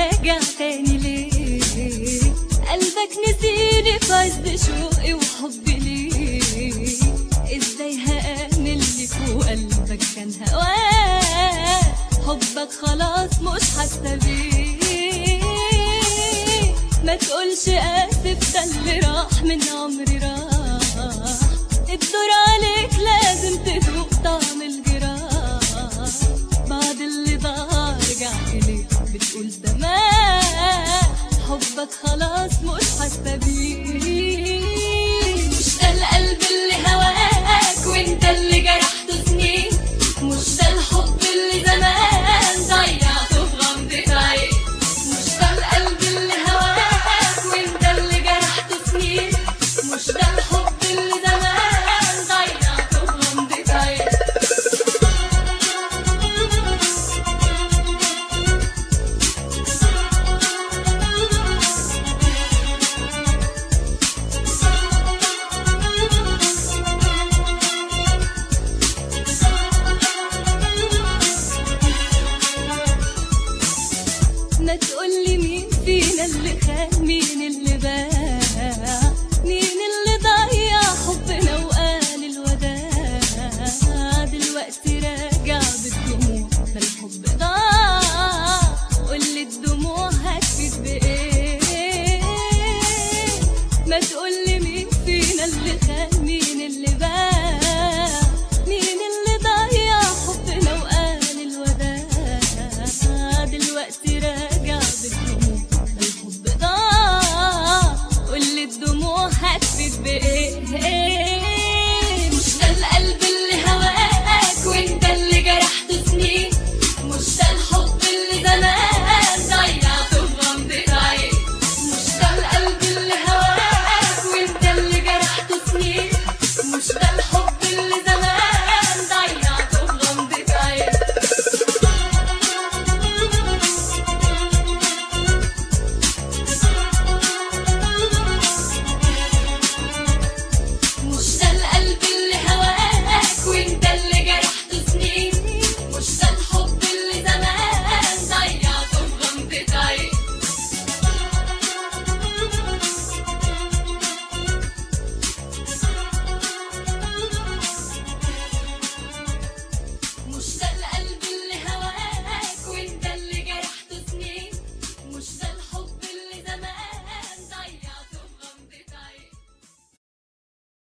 راجع تاني ليه قلبك نسيني في عز شوقي وحبي ليه ازاي هآمن لك وقلبك كان هواه حبك خلاص مش حاسه بيه ما تقولش اسف ده اللي راح من عمري راح الدور عليك لازم تذوق طعم الجراح بعد اللي ضاع رجعت ليك بتقول زمان حبك خلاص مش حاسه بيه مش ده القلب اللي هواك وانت اللي جرحته سنين مش ده الحب اللي زمان ضيعته في غمضة عين مش ده القلب اللي هواك وانت اللي جرحته سنين مش ده الحب اللي زمان ضيعته في غمضة عين ما تقولي مين فينا اللي خان مين اللي بان